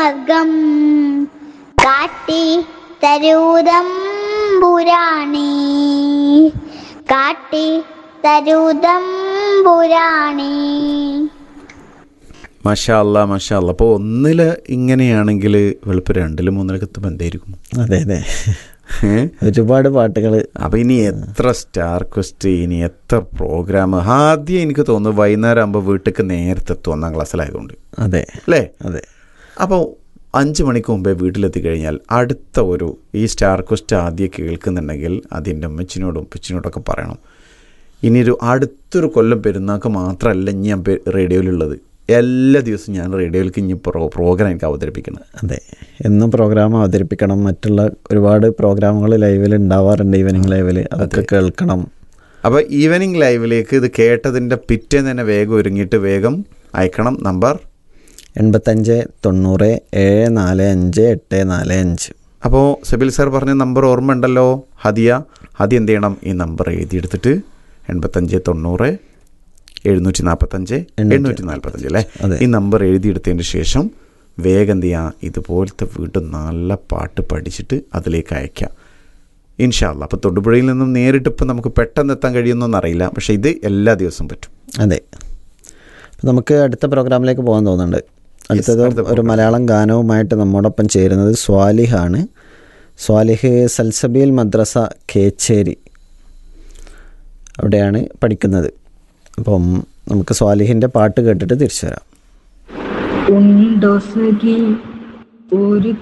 സ്വർഗം കാട്ടി തരൂതം പുരാണി കാട്ടി തരൂതം പുരാണി മഷാ അല്ല മഷാ അല്ല അപ്പോൾ ഒന്നിൽ ഇങ്ങനെയാണെങ്കിൽ വെളുപ്പ് രണ്ടിലും മൂന്നിലൊക്കെ എത്തുമ്പോൾ എന്തായിരിക്കും അതെ അതെ ഏ? ഒരുപാട് പാട്ടുകൾ അപ്പോൾ ഇനി എത്ര സ്റ്റാർ ക്വസ്റ്റ് ഇനി എത്ര പ്രോഗ്രാം ആദ്യം എനിക്ക് തോന്നുന്നു വൈകുന്നേരം ആകുമ്പോൾ വീട്ടിലേക്ക് നേരത്തെ എത്തും ഒന്നാം ക്ലാസ്സിലായതുകൊണ്ട് അതെ അല്ലേ അതെ അപ്പോൾ അഞ്ച് മണിക്ക് മുമ്പേ വീട്ടിലെത്തി കഴിഞ്ഞാൽ അടുത്ത ഒരു ഈ സ്റ്റാർ ക്വസ്റ്റ് ആദ്യം കേൾക്കുന്നുണ്ടെങ്കിൽ അതിൻ്റെ അമ്മച്ചിനോടും ഉപ്പച്ചിനോടൊക്കെ പറയണം ഇനിയൊരു അടുത്തൊരു കൊല്ലം പെരുന്നാൾക്ക് മാത്രമല്ല ഇനി ഞാൻ പെ- റേഡിയോയിലുള്ളത് എല്ലാ ദിവസവും ഞാൻ റേഡിയോയിലേക്ക് ഇനി പ്രോ പ്രോഗ്രാം എനിക്ക് അവതരിപ്പിക്കണം അതെ എന്നും പ്രോഗ്രാം അവതരിപ്പിക്കണം മറ്റുള്ള ഒരുപാട് പ്രോഗ്രാമുകൾ ലൈവിൽ ഉണ്ടാവാറുണ്ട് ഈവനിങ് ലൈവിൽ അതൊക്കെ കേൾക്കണം അപ്പോൾ ഈവനിങ് ലൈവിലേക്ക് ഇത് കേട്ടതിൻ്റെ പിറ്റേന്ന് തന്നെ വേഗം ഒരുങ്ങിയിട്ട് വേഗം അയക്കണം നമ്പർ എൺപത്തഞ്ച് തൊണ്ണൂറ് ഏഴ് നാല് അഞ്ച് എട്ട് നാല് അഞ്ച് അപ്പോൾ സബിൽ സാർ പറഞ്ഞ നമ്പർ ഓർമ്മ ഉണ്ടല്ലോ ഹദിയ ഹദി എന്ത് ചെയ്യണം ഈ നമ്പർ എഴുതിയെടുത്തിട്ട് എൺപത്തഞ്ച് തൊണ്ണൂറ് എഴുന്നൂറ്റി നാൽപ്പത്തഞ്ച് എണ്ണൂറ്റി നാൽപ്പത്തഞ്ച് അല്ലേ അതെ. ഈ നമ്പർ എഴുതിയെടുത്തതിന് ശേഷം വേഗം എന്ത് ചെയ്യുക ഇതുപോലത്തെ വീണ്ടും നല്ല പാട്ട് പഠിച്ചിട്ട് അതിലേക്ക് അയക്കാം ഇൻഷാല്ല അപ്പോൾ തൊടുപുഴയിൽ നിന്നും നേരിട്ട് ഇപ്പം നമുക്ക് പെട്ടെന്ന് എത്താൻ കഴിയുമെന്നൊന്നും അറിയില്ല പക്ഷേ ഇത് എല്ലാ ദിവസവും പറ്റും അതെ അപ്പം നമുക്ക് അടുത്ത പ്രോഗ്രാമിലേക്ക് പോകാൻ തോന്നുന്നുണ്ട് അടുത്തത് അടുത്ത ഒരു മലയാളം ഗാനവുമായിട്ട് നമ്മോടൊപ്പം ചേരുന്നത് സ്വാലിഹാണ് സ്വാലിഹ് സൽസബീൽ മദ്രസ കേച്ചേരി അവിടെയാണ് പഠിക്കുന്നത് അപ്പം നമുക്ക് സ്വാലിഹിൻ്റെ പാട്ട് കേട്ടിട്ട് തിരിച്ചു വരാം ഉണ്ടോ സഖി ഒരു